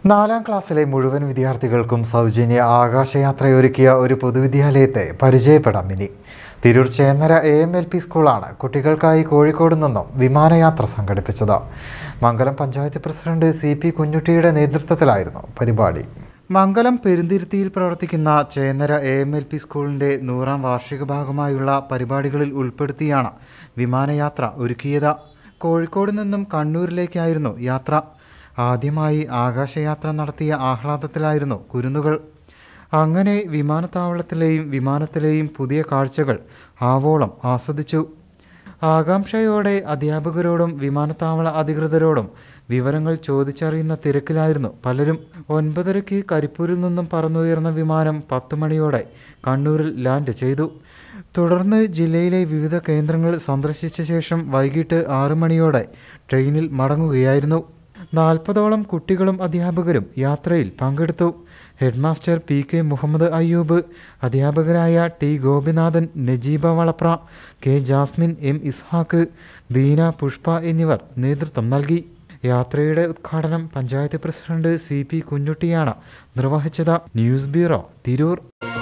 നാലാം ക്ലാസ്സിലെ മുഴുവൻ വിദ്യാർത്ഥികൾക്കും സൗജന്യ ആകാശയാത്രയൊരുക്കിയ ഒരു പൊതുവിദ്യാലയത്തെ പരിചയപ്പെടാം ഇനി Tirur Chennara A M L P സ്കൂളാണ് കുട്ടികൾക്കായി കോഴിക്കോട് നിന്നും വിമാനയാത്ര സംഘടിപ്പിച്ചത് Mangalam panchayat president C P കുഞ്ഞുട്ടിയുടെ നേതൃത്വത്തിലായിരുന്നു പരിപാടി മംഗലം പെരുന്തിരുത്തിയിൽ പ്രവർത്തിക്കുന്ന Chennara A M L P സ്കൂളിൻ്റെ നൂറാം വാർഷിക ഭാഗമായുള്ള പരിപാടികളിൽ ഉൾപ്പെടുത്തിയാണ് വിമാനയാത്ര ഒരുക്കിയത് കോഴിക്കോട് നിന്നും കണ്ണൂരിലേക്കായിരുന്നു യാത്ര ആദ്യമായി ആകാശയാത്ര നടത്തിയ ആഹ്ലാദത്തിലായിരുന്നു കുരുന്നുകൾ അങ്ങനെ വിമാനത്താവളത്തിലെയും വിമാനത്തിലെയും പുതിയ കാഴ്ചകൾ ആവോളം ആസ്വദിച്ചു ആകാംക്ഷയോടെ അധ്യാപകരോടും വിമാനത്താവള അധികൃതരോടും വിവരങ്ങൾ ചോദിച്ചറിയുന്ന തിരക്കിലായിരുന്നു പലരും ഒൻപതരയ്ക്ക് കരിപ്പൂരിൽ നിന്നും പറന്നുയർന്ന വിമാനം പത്ത് മണിയോടെ കണ്ണൂരിൽ ലാൻഡ് ചെയ്തു തുടർന്ന് ജില്ലയിലെ വിവിധ കേന്ദ്രങ്ങൾ സന്ദർശിച്ച ശേഷം വൈകിട്ട് ആറ് മണിയോടെ ട്രെയിനിൽ മടങ്ങുകയായിരുന്നു നാൽപ്പതോളം കുട്ടികളും അധ്യാപകരും യാത്രയിൽ പങ്കെടുത്തു headmaster P K Muhammad Ayyub അധ്യാപകരായ T Gopinathan Najeeba Valapra K Jasmin M Ishaq Beena Pushpa എന്നിവർ നേതൃത്വം നൽകി യാത്രയുടെ ഉദ്ഘാടനം പഞ്ചായത്ത് പ്രസിഡന്റ് സി പി കുഞ്ഞുട്ടിയാണ് നിർവഹിച്ചത് news bureau Tirur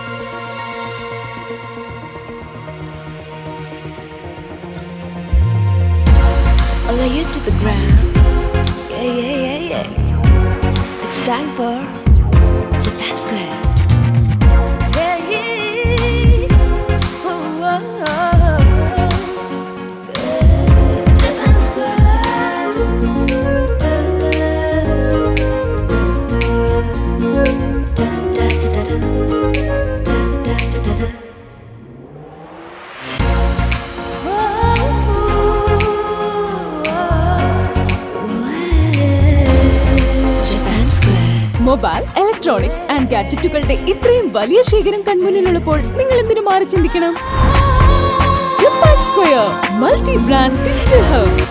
I'll lay you to the ground. Yeah, yeah, yeah, yeah. It's time for Japan Square. Yeah, yeah. Oh, oh, oh. Yeah. Japan Square. Da, da, da, da, da. Da, da, da, da, da. Japan Square. Mobile electronics and ഗാഡ്ജറ്റുകളുടെ ഇത്രയും വലിയ ശേഖരം കൺമുന്നിലുള്ളപ്പോൾ നിങ്ങൾ എന്തിനു മാറി ചിന്തിക്കണം Japan square multi brand digital hub